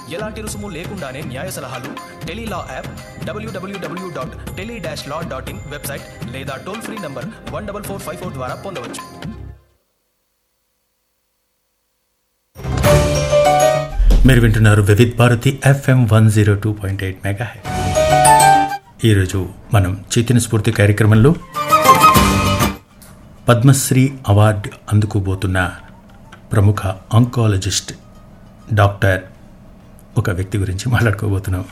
ఎలాంటి రుసుము లేకుండానే న్యాయ సలహాలు tele law app WWW dot tele dash law dot in website లేదా toll free number one double four five four ద్వారా పొందవచ్చు మీరు వింటున్నారు Vividh Bharati FM one zero two point eight mega ఈరోజు మనం చైతన్య స్ఫూర్తి కార్యక్రమంలో పద్మశ్రీ అవార్డు అందుకోబోతున్న ప్రముఖ ఆంకాలజిస్ట్ డాక్టర్ ఒక వ్యక్తి గురించి మాట్లాడుకోబోతున్నాం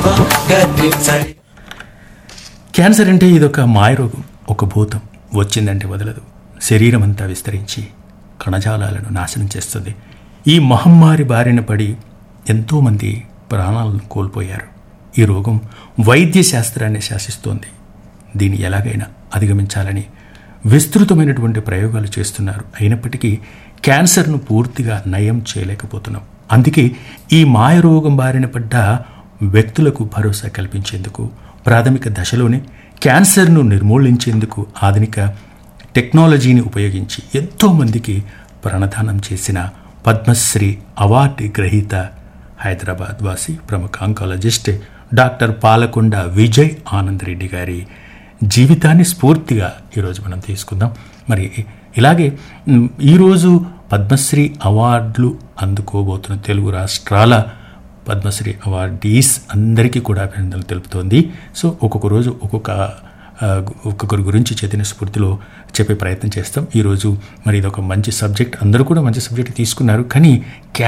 క్యాన్సర్ అంటే ఇదొక మాయరోగం ఒక భూతం వచ్చిందంటే వదలదు శరీరం అంతా విస్తరించి కణజాలాలను నాశనం చేస్తుంది ఈ మహమ్మారి బారిన పడి ఎంతోమంది ప్రాణాలను కోల్పోయారు ఈ రోగం వైద్య శాస్త్రాన్ని శాసిస్తోంది దీన్ని ఎలాగైనా అధిగమించాలని విస్తృతమైనటువంటి ప్రయోగాలు చేస్తున్నారు అయినప్పటికీ క్యాన్సర్ను పూర్తిగా నయం చేయలేకపోతున్నాం అందుకే ఈ మాయరోగం బారిన పడ్డ వ్యక్తులకు భరోసా కల్పించేందుకు ప్రాథమిక దశలోనే క్యాన్సర్ను నిర్మూలించేందుకు ఆధునిక టెక్నాలజీని ఉపయోగించి ఎంతోమందికి ప్రాణదానం చేసిన పద్మశ్రీ అవార్డు గ్రహీత హైదరాబాద్ వాసి ప్రముఖ ఆంకాలజిస్ట్ డాక్టర్ పాలకొండ విజయ్ ఆనంద్ రెడ్డి గారి జీవితాన్ని స్ఫూర్తిగా ఈరోజు మనం తీసుకుందాం మరి ఇలాగే మ్, ఈరోజు పద్మశ్రీ అవార్డులు అందుకోబోతున్న తెలుగు రాష్ట్రాల పద్మశ్రీ అవార్డీస్ అందరికీ కూడా అభినందనలు తెలుపుతోంది సో ఒక్కొక్క రోజు ఒక్కొక్క ఆ, ఒక్కొక్కరి గురించి చైతన్య స్ఫూర్తిలో చెప్పే ప్రయత్నం చేస్తాం ఈరోజు మరి ఇది ఒక మంచి సబ్జెక్ట్ అందరూ కూడా మంచి సబ్జెక్ట్ తీసుకున్నారు కానీ